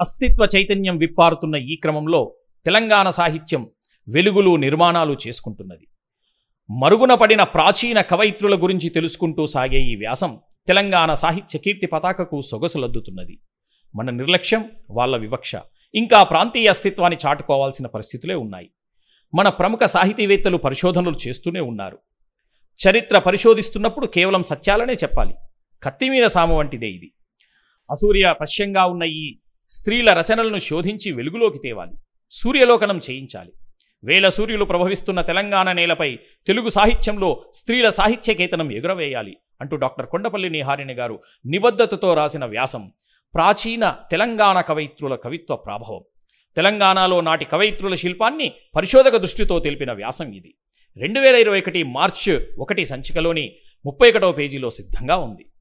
అస్తిత్వ చైతన్యం విప్పారుతున్న ఈ క్రమంలో తెలంగాణ సాహిత్యం వెలుగులు నిర్మాణాలు చేసుకుంటున్నది మరుగున పడిన ప్రాచీన కవయిత్రుల గురించి తెలుసుకుంటూ సాగే ఈ వ్యాసం తెలంగాణ సాహిత్య కీర్తి పతాకకు సొగసులద్దుతున్నది మన నిర్లక్ష్యం వాళ్ళ వివక్ష ఇంకా ప్రాంతీయ అస్తిత్వాన్ని చాటుకోవాల్సిన పరిస్థితులే ఉన్నాయి మన ప్రముఖ సాహితీవేత్తలు పరిశోధనలు చేస్తూనే ఉన్నారు చరిత్ర పరిశోధిస్తున్నప్పుడు కేవలం సత్యాలనే చెప్పాలి కత్తి మీద సామ వంటిదే ఇది అసూర్య పశ్యంగా ఉన్న ఈ స్త్రీల రచనలను శోధించి వెలుగులోకి తేవాలి సూర్యలోకనం చేయించాలి వేల సూర్యులు ప్రభవిస్తున్న తెలంగాణ నేలపై తెలుగు సాహిత్యంలో స్త్రీల సాహిత్యకేతనం ఎగురవేయాలి అంటూ డాక్టర్ కొండపల్లి నిహారిణి గారు నిబద్ధతతో రాసిన వ్యాసం ప్రాచీన తెలంగాణ కవయిత్రుల కవిత్వ ప్రాభవం తెలంగాణలో నాటి కవయిత్రుల శిల్పాన్ని పరిశోధక దృష్టితో తెలిపిన వ్యాసం ఇది రెండు వేల ఇరవై ఒకటి మార్చ్ ఒకటి సంచికలోని ముప్పై ఒకటవ పేజీలో సిద్ధంగా ఉంది